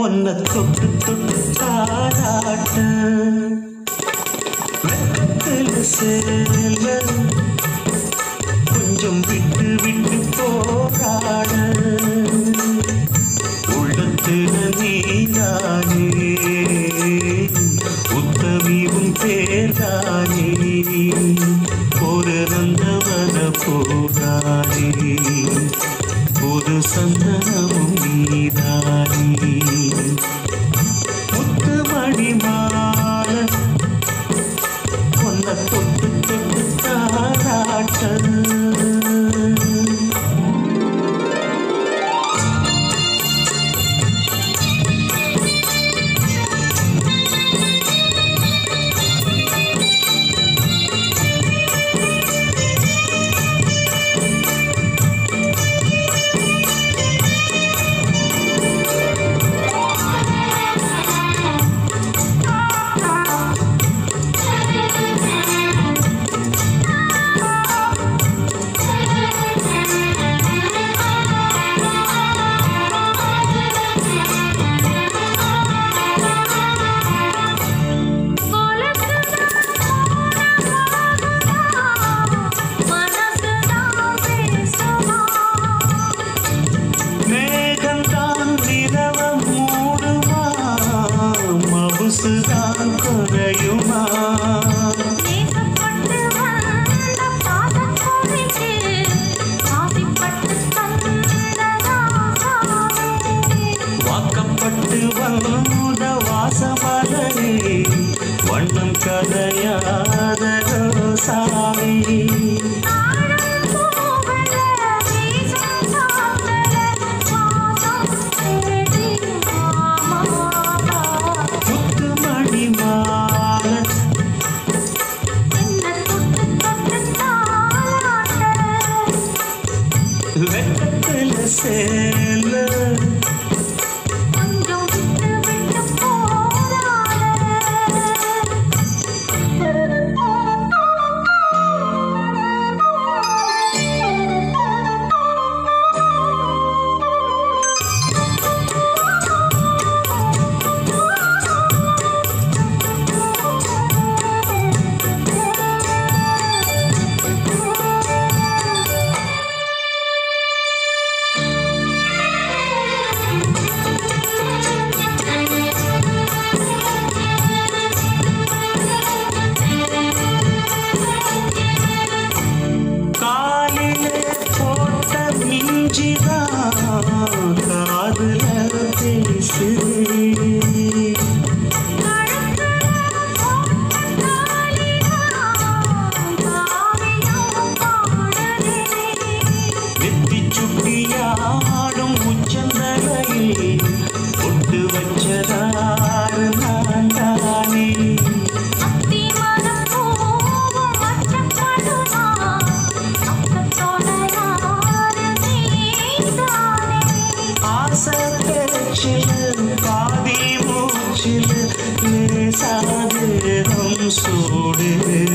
ஒன்ன தொட்டு தொட்டு தாராட்ட வெக்கத்துல சேல கொஞ்சம் விட்டு விட்டு போராட உள்ளத்துல நீதானே உத்தமிவும் பேர்தானே ஒரு நந்தவன போரானே புது சந்தனமும் நீதானே முத்துமணி மாலை பொன்ன தொட்டு தொட்டு தாராட்ட மேகந்தான் நிலவ மூடுமா மவுசுதான் குறையுமா வாக்கப்பட்டு வந்த வாசமலரே வண்ணம் கதையாத சாமி முத்துமணி மாலை வெட்டத்துல சேல கொஞ்சம் விட்டு விட்டு போராட காலிலே போட்ட மிஞ்சிதான் காதுல பேசுதே நெத்தி சுட்டியாடும் உச்சந்தலையில் ஒட்டு வச்சதாறு நான் தானே ஆசை பேச்சில் பாதி மூச்சில் லேசாதேகம் சூடு